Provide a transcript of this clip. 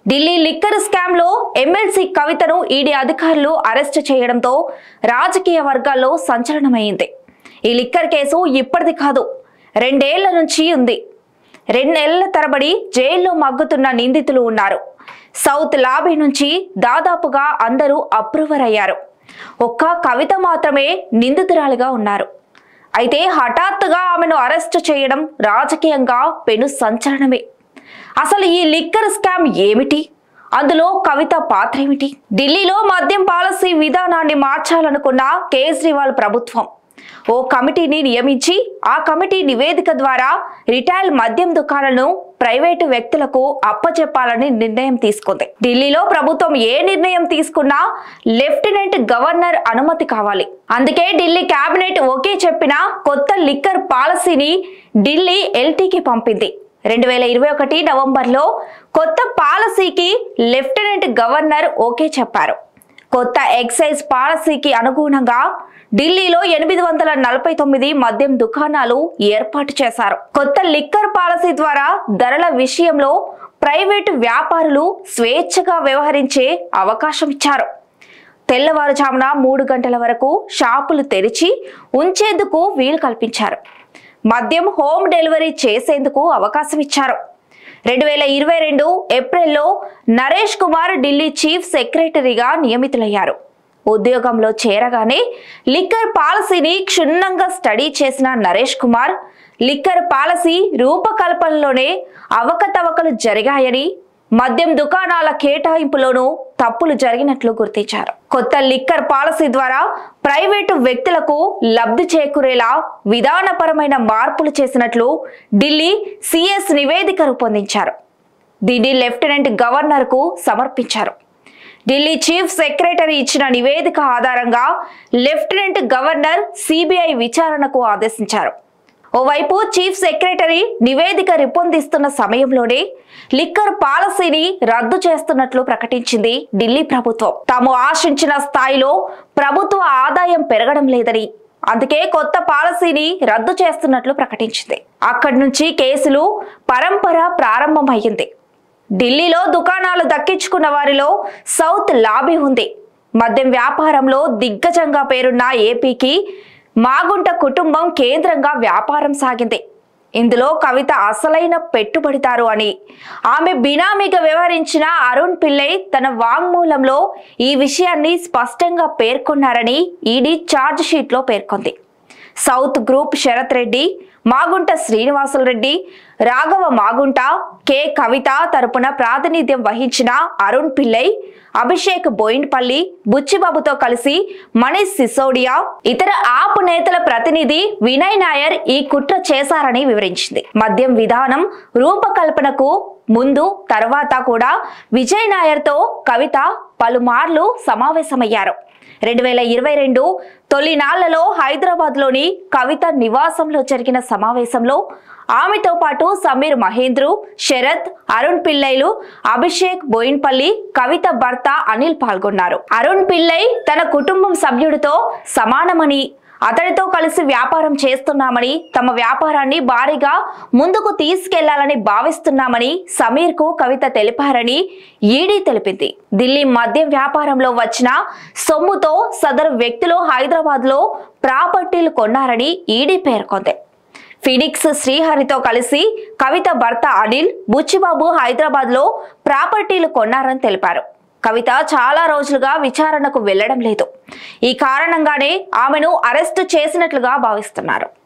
Delhi liquor scam లో MLC కవితను ED అధికారులు అరెస్ట్ చేయడంతో రాజకీయ వర్గాల్లో సంచలనమైంది ఈ లిక్కర్ కేసు ఇప్పటిది కాదు రెండేళ్ల నుంచి ఉంది రెండేళ్ల తరబడి జైల్లో మగ్గుతున్న నిందితులు ఉన్నారు సౌత్ లాబీ నుంచి దాదాపుగా అందరూ అప్రూవర్ అయ్యారు ఒక్క కవిత మాత్రమే నిందితురాలిగా ఉన్నారు అయితే హఠాత్తుగా ఆమెను అరెస్ట్ చేయడం రాజకీయంగా పెను సంచలనమే అసలు ఈ లిక్కర్ స్కామ్ ఏమిటి అందులో కవిత పాత్ర ఏమిటి ఢిల్లీలో మద్యం పాలసీ విధానాన్ని మార్చాలనుకున్న కేజ్రీవాల్ ప్రభుత్వం ఓ కమిటీని నియమించి ఆ కమిటీ నివేదిక ద్వారా రిటైల్ మద్యం దుకాణాలను ప్రైవేటు వ్యక్తులకు అప్పచెప్పాలని నిర్ణయం తీసుకుంది ఢిల్లీలో ప్రభుత్వం ఏ నిర్ణయం తీసుకున్నా లెఫ్టినెంట్ గవర్నర్ అనుమతి కావాలి అందుకే ఢిల్లీ కేబినెట్ ఓకే చెప్పిన కొత్త లిక్కర్ పాలసీని ఢిల్లీ ఎల్టీకి పంపింది రెండు వేల ఇరవై ఒకటి నవంబర్లో కొత్త పాలసీకి లెఫ్టినెంట్ గవర్నర్ ఓకే చెప్పారు కొత్త ఎక్సైజ్ పాలసీకి అనుగుణంగా ఢిల్లీలో ఎనిమిది వందల నలభై తొమ్మిది మద్యం దుకాణాలు ఏర్పాటు చేశారు కొత్త లిక్కర్ పాలసీ ద్వారా ధరల విషయంలో ప్రైవేటు వ్యాపారులు స్వేచ్ఛగా వ్యవహరించే అవకాశం ఇచ్చారు తెల్లవారుజామున మూడు గంటల వరకు షాపులు తెరిచి ఉంచేందుకు వీలు కల్పించారు మద్యం హోమ్ డెలివరీ చేసేందుకు అవకాశం ఇచ్చారు రెండు వేల ఇరవై రెండు ఏప్రిల్లో నరేష్ కుమార్ ఢిల్లీ చీఫ్ సెక్రటరీగా నియమితులయ్యారు ఉద్యోగంలో చేరగానే లిక్కర్ పాలసీని క్షుణ్ణంగా స్టడీ చేసిన నరేష్ కుమార్ లిక్కర్ పాలసీ రూపకల్పనలోనే అవకతవకలు జరిగాయని మద్యం దుకాణాల కేటాయింపులోనూ తప్పులు జరిగినట్లు గుర్తించారు కొత్త లిక్కర్ పాలసీ ద్వారా ప్రైవేటు వ్యక్తులకు లబ్ధి చేకూరేలా విధానపరమైన మార్పులు చేసినట్లు ఢిల్లీ సిఎస్ నివేదిక రూపొందించారు దీన్ని లెఫ్టినెంట్ గవర్నర్కు సమర్పించారు ఢిల్లీ చీఫ్ సెక్రటరీ ఇచ్చిన నివేదిక ఆధారంగా లెఫ్టినెంట్ గవర్నర్ సిబిఐ విచారణకు ఆదేశించారు ఓవైపు చీఫ్ సెక్రటరీ నివేదిక రూపొందిస్తున్న సమయంలోనే లిక్కర్ పాలసీని రద్దు చేస్తున్నట్లు ప్రకటించింది ఢిల్లీ ప్రభుత్వం తాము ఆశించిన స్థాయిలో ప్రభుత్వ ఆదాయం పెరగడం లేదని అందుకే కొత్త పాలసీని రద్దు చేస్తున్నట్లు ప్రకటించింది అక్కడి నుంచి కేసులు పరంపర ప్రారంభమయ్యింది ఢిల్లీలో దుకాణాలు దక్కించుకున్న వారిలో సౌత్ లాబీ ఉంది మద్యం వ్యాపారంలో దిగ్గజంగా పేరున్న ఏపీకి మాగుంట కుటుంబం కేంద్రంగా వ్యాపారం సాగింది ఇందులో కవిత అసలైన పెట్టుబడిదారు అని ఆమె బినామీగా వ్యవహరించిన అరుణ్ పిల్లై తన వాంగ్మూలంలో ఈ విషయాన్ని స్పష్టంగా పేర్కొన్నారని ఈడీ ఛార్జ్ షీట్లో పేర్కొంది south group Sharath Reddy Magunta Srinivasulu Reddy Raghava Magunta K Kavitha తరపున ప్రాతినిధ్యం వహించిన అరుణ్ పిల్లై అభిషేక్ బోయిన్పల్లి బుచ్చిబాబుతో కలిసి మనీష్ సిసోడియా ఇతర ఆప్ నేతల ప్రతినిధి వినయ్ నాయర్ ఈ కుట్ర చేశారని వివరించింది మద్యం విధానం రూపకల్పనకు ముందు తర్వాత కూడా విజయ్ నాయర్తో కవిత పలుమార్లు సమావేశమయ్యారు రెండు వేల ఇరవై రెండు తొలినాళ్లలో హైదరాబాద్లోని కవిత నివాసంలో జరిగిన సమావేశంలో ఆమెతో పాటు సమీర్ మహేంద్రు శరత్ అరుణ్ పిల్లైలు అభిషేక్ బోయిన్పల్లి కవిత భర్త అనిల్ పాల్గొన్నారు అరుణ్ పిల్లై తన కుటుంబం సభ్యుడితో సమానమని అతడితో కలిసి వ్యాపారం చేస్తున్నామని తమ వ్యాపారాన్ని భారీగా ముందుకు తీసుకెళ్లాలని భావిస్తున్నామని సమీర్ కు కవిత తెలిపారని ఈడీ తెలిపింది ఢిల్లీ మద్యం వ్యాపారంలో వచ్చిన సొమ్ముతో సదరు వ్యక్తులు హైదరాబాద్ లో ప్రాపర్టీలు కొన్నారని ఈడీ పేర్కొంది ఫినిక్స్ శ్రీహరితో కలిసి కవిత భర్త అనిల్ బుచ్చిబాబు హైదరాబాద్ లో ప్రాపర్టీలు కొన్నారని తెలిపారు కవిత చాలా రోజులుగా విచారణకు వెళ్లడం లేదు ఈ కారణంగానే ఆమెను అరెస్టు చేసినట్లుగా భావిస్తున్నారు